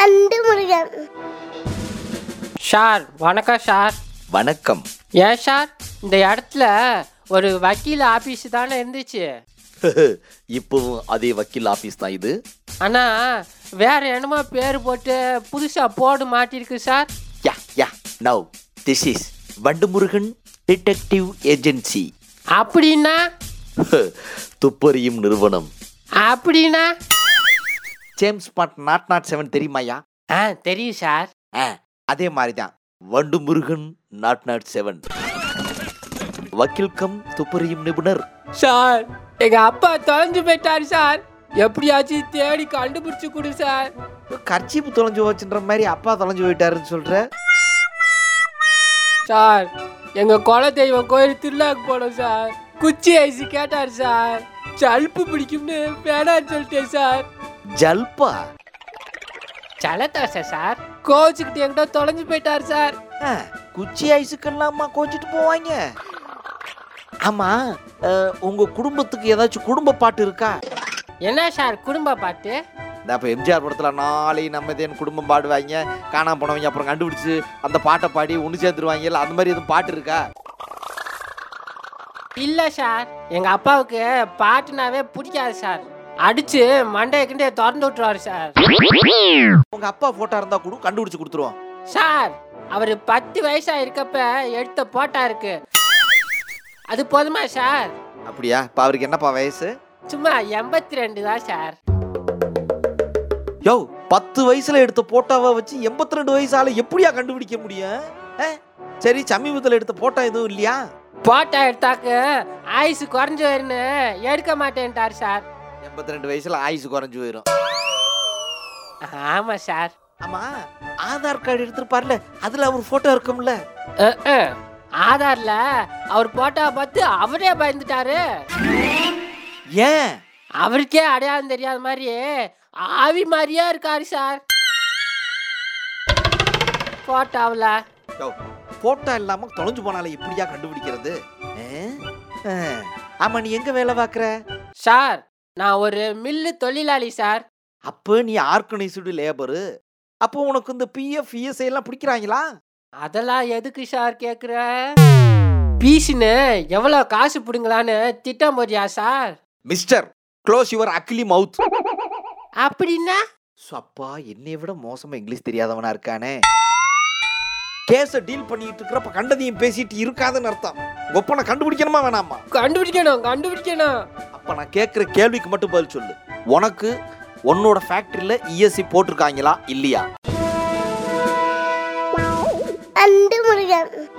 And Murugan sir வணக்கம் sir வணக்கம் ஏன் சார் இந்த இடத்துல ஒரு வக்கீல் ஆபீஸ் தானே இருந்துச்சு இப்போவும் அதே வக்கீல் ஆபீஸ் தான் இது ஆனா வேற என்னமோ பேர் போட்டு புதுசா போர்டு மாட்டிருக்கு sir yeah yeah now this is Vandumurugan detective agency அப்படின்னா துப்பறியும் நிறுவனம் அப்படின்னா James Bond nought nought seven தெரியுமாயா ஆ தெரியும் சார் ஆ அதே மாதிரி தான் வண்டுமுருகன் நாட் நாட் செவன் வக்கீல் கம் துப்பறியும் நிபுணர் சார் எங்க அப்பா தொலைஞ்சு போயிட்டாரு சார் எப்படியாச்சும் தேடி கண்டுபிடிச்சு கொடு சார் கர்ச்சீப்பு தொலைஞ்சு போச்சுன்ற மாதிரி அப்பா தொலைஞ்சு போயிட்டாருன்னு சொல்ற சார் எங்க குல தெய்வம் கோயில் திருவிழாக்கு போனோம் சார் குச்சி ஐசி கேட்டார் சார் சல்ப்பு பிடிக்கும்னு வேணான்னு சொல்லிட்டேன் சார் ஜல்பா சலத்தாசா சார் கோச்சுக்கிட்டு என்கிட்ட தொலைஞ்சு போயிட்டார் சார் ஆ, குச்சி ஐஸுக்கெல்லாமா கோச்சிட்டு போவாங்க ஆமா அஹ், உங்க குடும்பத்துக்கு ஏதாச்சும் குடும்ப பாட்டு இருக்கா என்ன சார் குடும்ப பாட்டு இந்த இப்போ எம்ஜிஆர் படத்துல நாளை நம்ம என் குடும்பம் பாடுவாங்க காணாம போனவங்க அப்புறம் கண்டுபிடிச்சு அந்த பாட்டை பாடி ஒன்று சேர்த்துருவாங்கல்ல அந்த மாதிரி எதுவும் பாட்டு இருக்கா இல்ல சார் எங்க அப்பாவுக்கு பாட்டுனாவே பிடிக்காது சார் அடிச்சு மண்டைய கிண்டைய திறந்து விட்டுருவாரு சார் உங்க அப்பா போட்டோ இருந்தா கூட கண்டுபிடிச்சு கொடுத்துருவோம் சார் அவர் பத்து வயசா இருக்கப்ப எடுத்த போட்டா இருக்கு அது போதுமா சார் அப்படியா இப்போ அவருக்கு என்னப்பா வயசு சும்மா எண்பத்தி ரெண்டு தான் சார் யோ பத்து வயசுல எடுத்த போட்டோவை வச்சு எண்பத்தி ரெண்டு வயசு ஆளை எப்படியா கண்டுபிடிக்க முடியும் ஆ? சரி சமீபத்தில் எடுத்த போட்டோ எதுவும் இல்லையா போட்டா எடுத்தாக்கு ஆயுசு குறைஞ்சு வரும்னு எடுக்க மாட்டேன்ட்டார் சார் எண்பத்தி ரெண்டு வயசுல ஆயுசு குறைஞ்சு போயிடும் ஆமா சார் ஆமா ஆதார் கார்டு எடுத்திருப்பார்ல அதுல அவர் போட்டோ இருக்கும்ல அஹ், அஹ். ஆதார்ல அவர் போட்டோ பார்த்து அவரே பயந்துட்டாரு ஏன் அவருக்கே அடையாளம் தெரியாத மாதிரி ஆவி மாதிரியே இருக்காரு சார் போட்டோவில் யோ, போட்டோ இல்லாம தொலைஞ்சு போனால எப்படியா கண்டுபிடிக்கிறது ஆ? ஆ. ஆமா நீ எங்க வேலை பார்க்குற சார் நான் ஒரு மில்லு தொழிலாளி சார் அப்போ நீ ஆர்கனைஸ்டு லேபரு அப்போ உனக்கு இந்த பிஎஃப் இஎஸ்ஐ எல்லாம் பிடிக்கிறாங்களா அதெல்லாம் எதுக்கு சார் கேட்குற பீஸுன்னு எவ்வளோ காசு பிடுங்களான்னு திட்டம் போறியா sir mister close your ugly mouth அப்படின்னா அப்பா என்னை விட மோசமா இங்கிலீஷ் தெரியாதவனா இருக்கானே கேஸ டீல் பண்ணிட்டு இருக்கிறப்ப கண்டதையும் பேசிட்டு இருக்காதுன்னு அர்த்தம் ஒப்பனை கண்டுபிடிக்கணுமா வேணாமா கண்டுபிடிக்கணும் கண்டுபிடிக்கணும் அப்ப நான் கேட்குற கேள்விக்கு மட்டும் பதில் சொல்லு உனக்கு உன்னோட ஃபேக்டரியில இஎஸ்சி போட்டிருக்காங்களா இல்லையா அண்டு முருகன்